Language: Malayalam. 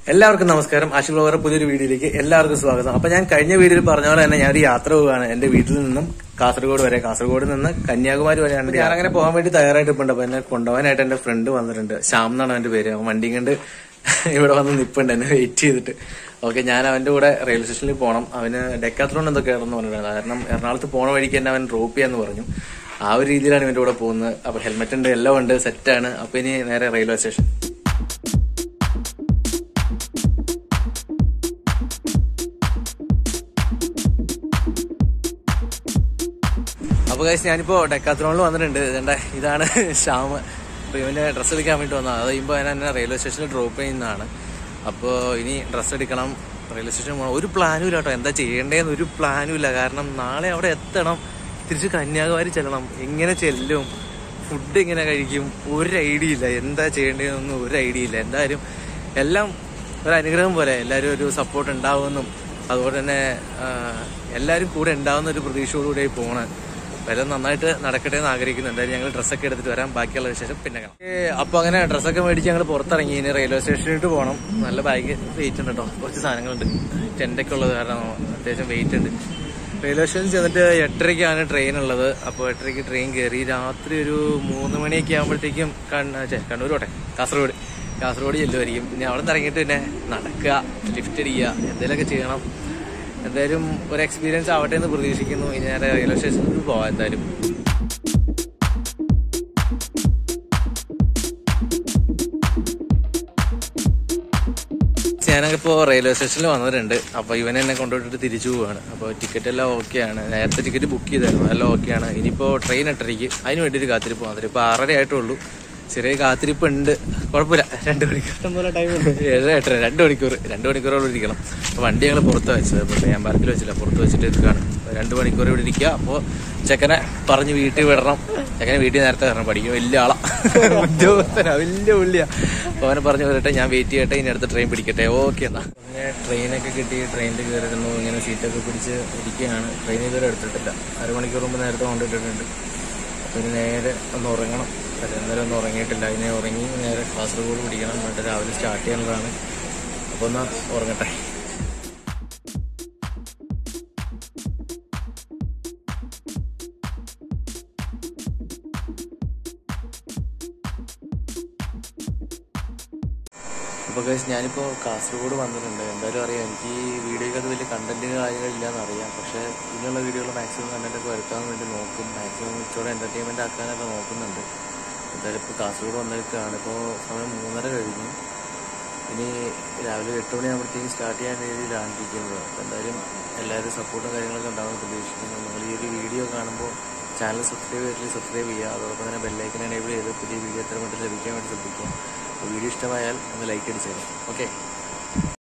എല്ലാവർക്കും നമസ്കാരം ആശു ബ്ലോഗർ പുതിയൊരു വീഡിയോയിലേക്ക് എല്ലാവർക്കും സ്വാഗതം അപ്പൊ ഞാൻ കഴിഞ്ഞ വീഡിയോയിൽ പറഞ്ഞ പോലെ തന്നെ ഞാൻ ഒരു യാത്ര പോവുകയാണ് എന്റെ വീട്ടിൽ നിന്നും കാസർഗോഡ് വരെ കാസർഗോഡ് നിന്ന് കന്യാകുമാരി വരെയാണ് ഞാൻ അങ്ങനെ പോകാൻ വേണ്ടി തയ്യാറായിട്ട് ഇപ്പുണ്ട് അപ്പൊ എന്നെ കൊണ്ടുപോകാനായിട്ട് എന്റെ ഫ്രണ്ട് വന്നിട്ടുണ്ട് ശ്യാം എന്നാണ് അവന്റെ പേര് അവൻ വണ്ടി കണ്ട് ഇവിടെ വന്ന് നിപ്പുണ്ട് എന്നെ വെയിറ്റ് ചെയ്തിട്ട് ഓക്കെ ഞാൻ അവന്റെ കൂടെ റെയിൽവേ സ്റ്റേഷനിൽ പോകണം അവന് ഡെക്കാത്ലോൺ എന്തൊക്കെയാണെന്ന് പറഞ്ഞിട്ടുണ്ട് കാരണം എറണാകുളത്ത് പോണ വഴിക്ക് തന്നെ അവൻ ഡ്രോപ്പ് ചെയ്യാന്ന് പറഞ്ഞു ആ ഒരു രീതിയിലാണ് ഇവന്റെ കൂടെ പോകുന്നത് അപ്പൊ ഹെൽമെറ്റ് ഉണ്ട് എല്ലാം ഉണ്ട് സെറ്റാണ് അപ്പൊ ഇനി നേരെ റെയിൽവേ സ്റ്റേഷൻ അപ്പൊ ഗൈസ് ഞാനിപ്പോ ഡെക്കാത്രോണിൽ വന്നിട്ടുണ്ട് ഇതേണ്ട ഇതാണ് ശ്യാം അപ്പൊ ഇവന്റെ ഡ്രസ്സ് എടുക്കാൻ വേണ്ടി വന്നത് അത് കഴിയുമ്പോൾ ഞാൻ എന്നെ റെയിൽവേ സ്റ്റേഷനിൽ ഡ്രോപ്പ് ചെയ്യുന്നതാണ് അപ്പോൾ ഇനി ഡ്രസ്സ് എടുക്കണം റെയിൽവേ സ്റ്റേഷനിൽ പോകണം ഒരു പ്ലാനും ഇല്ല കേട്ടോ എന്താ ചെയ്യേണ്ടതെന്ന് ഒരു പ്ലാനും ഇല്ല കാരണം നാളെ അവിടെ എത്തണം തിരിച്ച് കന്യാകുമാരി ചെല്ലണം എങ്ങനെ ചെല്ലും ഫുഡ് എങ്ങനെ കഴിക്കും ഒരു ഐഡിയ ഇല്ല എന്താ ചെയ്യേണ്ടതെന്നൊന്നും ഒരു ഐഡിയ ഇല്ല എന്തായാലും എല്ലാം ഒരു അനുഗ്രഹം പോലെ എല്ലാവരും ഒരു സപ്പോർട്ട് ഉണ്ടാവുമെന്നും അതുപോലെ തന്നെ ആ, എല്ലാവരും കൂടെ ഉണ്ടാവുന്ന ഒരു പ്രതീക്ഷയോടുകൂടി പോണ് എല്ലാം നന്നായിട്ട് നടക്കട്ടെ എന്ന് ആഗ്രഹിക്കുന്നു എന്തായാലും ഞങ്ങൾ ഡ്രസ്സൊക്കെ എടുത്തിട്ട് വരാം ബാക്കിയുള്ള വിശേഷം പിന്നെ കാണാം ഏ, അപ്പൊ അങ്ങനെ ഡ്രസ്സൊക്കെ മേടിച്ച് ഞങ്ങൾ പുറത്തിറങ്ങി ഇനി റെയിൽവേ സ്റ്റേഷനിലോട്ട് പോകണം നല്ല ബാഗ് വെയിറ്റ് ഉണ്ട് കേട്ടോ കുറച്ച് സാധനങ്ങളുണ്ട് ടെൻ്റൊക്കെ ഉള്ളത് കാരണം അത്യാവശ്യം വെയിറ്റ് ഉണ്ട് റെയിൽവേ സ്റ്റേഷനിൽ ചെന്നിട്ട് എട്ടരയ്ക്കാണ് ട്രെയിൻ ഉള്ളത് അപ്പോൾ എട്ടരയ്ക്ക് ട്രെയിൻ കയറി രാത്രി ഒരു മൂന്ന് മണിയൊക്കെ ആകുമ്പോഴത്തേക്കും കണ്ണ ഛെ, കണ്ണൂർ പോട്ടെ കാസർഗോഡ് കാസർഗോഡ് ചെല്ലുമായിരിക്കും പിന്നെ അവിടെ നിന്ന് ഇറങ്ങിയിട്ട് പിന്നെ നടക്കുക ലിഫ്റ്റ് അടിക്കുക എന്തെങ്കിലുമൊക്കെ ചെയ്യണം എന്തായാലും ഒരു എക്സ്പീരിയൻസ് ആവട്ടെ എന്ന് പ്രതീക്ഷിക്കുന്നു ഇനി നേരെ റെയിൽവേ സ്റ്റേഷനിൽ പോവാം എന്തായാലും ഞാനപ്പോ റെയിൽവേ സ്റ്റേഷനിൽ വന്നിട്ടുണ്ട് അപ്പൊ ഇവൻ എന്നെ കൊണ്ടുപോയിട്ട് തിരിച്ചു പോവാണ് അപ്പോൾ ടിക്കറ്റ് എല്ലാം ഓക്കെയാണ് നേരത്തെ ടിക്കറ്റ് ബുക്ക് ചെയ്തായിരുന്നു എല്ലാം ഓക്കെയാണ് ഇനിയിപ്പോ ട്രെയിൻ എട്ടരയ്ക്ക് അതിന് വേണ്ടി ഒരു കാത്തിരിപ്പ് വന്നിട്ട് ഇപ്പൊ ആറര ആയിട്ടുള്ളൂ ചെറിയ കാത്തിരിപ്പ് ഉണ്ട് കുഴപ്പമില്ല രണ്ട് മണിക്കൂർ ഏഴര എട്ടര രണ്ട് മണിക്കൂർ രണ്ട് മണിക്കൂറോളം ഇരിക്കണം അപ്പൊ വണ്ടി ഞങ്ങൾ പുറത്ത് വെച്ചത് അപ്പോൾ ഞാൻ പാർക്കിൽ വെച്ചില്ല പുറത്ത് വെച്ചിട്ട് നിൽക്കുകയാണ് രണ്ട് മണിക്കൂർ ഇവിടെ ഇരിക്കുക അപ്പോൾ ചെക്കനെ പറഞ്ഞ് വീട്ടിൽ വിടണം ചെക്കനെ വീട്ടിൽ നേരത്തെ വരണം പഠിക്കും വലിയ ആളാ ഉദ്യോഗസ്ഥനാ വലിയ പുള്ളിയാ അപ്പോൾ അവനെ പറഞ്ഞു വരട്ടെ ഞാൻ വെയിറ്റ് ചെയ്യട്ടെ ഇനി അടുത്ത ട്രെയിൻ പിടിക്കട്ടെ ഓക്കെ എന്നാ അങ്ങനെ ട്രെയിനൊക്കെ കിട്ടി ട്രെയിനിൽ കയറിയിരുന്നു ഇങ്ങനെ സീറ്റൊക്കെ പിടിച്ച് ഇരിക്കുകയാണ് ട്രെയിൻ ഇതുവരെ എടുത്തിട്ടില്ല അരമണിക്കൂർ മുമ്പ് നേരത്തെ കൊണ്ടിട്ടിട്ടുണ്ട് അപ്പോൾ ഇനി നേരെ ഒന്ന് ഉറങ്ങണം അല്ല ഇന്നലെ ഒന്നും ഉറങ്ങിയിട്ടില്ല ഇനി ഉറങ്ങി നേരെ കാസർഗോഡ് പിടിക്കണം എന്നിട്ട് രാവിലെ സ്റ്റാർട്ട് ചെയ്യാനുള്ളതാണ് അപ്പോൾ ഒന്ന് ഉറങ്ങട്ടെ അപ്പോൾ ഗൈസ് ഞാനിപ്പോൾ കാസർഗോഡ് വന്നിട്ടുണ്ട് എന്തായാലും അറിയാം എനിക്ക് ഈ വീഡിയോയ്ക്കകത്ത് വലിയ കണ്ടന്റ് കാര്യങ്ങളില്ലാന്ന് അറിയാം പക്ഷേ ഇനിയുള്ള വീഡിയോകൾ മാക്സിമം കണ്ടന്റൊക്കെ വരുത്താൻ വേണ്ടി നോക്കും മാക്സിമം ഇച്ചോടെ എന്റർടൈൻമെന്റ് ആക്കാനൊക്കെ നോക്കുന്നുണ്ട് എന്തായാലും ഇപ്പോൾ കാസർഗോഡ് വന്നിരിക്കുകയാണ് ഇപ്പോൾ സമയം മൂന്നര കഴിഞ്ഞു ഇനി രാവിലെ എട്ട് മണിയാകുമ്പോഴത്തേക്കും സ്റ്റാർട്ട് ചെയ്യാൻ രീതിയിലാണ് ഇരിക്കുന്നത് അപ്പോൾ എന്തായാലും എല്ലാവരും സപ്പോർട്ടും കാര്യങ്ങളൊക്കെ ഉണ്ടാകുമെന്ന് പ്രതീക്ഷിക്കുന്നു നിങ്ങൾ ഈ ഒരു വീഡിയോ കാണുമ്പോൾ ചാനൽ സബ്സ്ക്രൈബ് ചെയ്തിട്ട് സബ്സ്ക്രൈബ് ചെയ്യുക അതോടൊപ്പം തന്നെ ബെല്ലൈക്കൻ എനേബിൾ ചെയ്ത് പുതിയ വീഡിയോ എത്ര മട്ടും ലഭിക്കാൻ വേണ്ടി ശ്രദ്ധിക്കുക അപ്പോൾ വീഡിയോ ഇഷ്ടമായാൽ ഒന്ന് ലൈക്ക് അടിച്ചേരും ഓക്കെ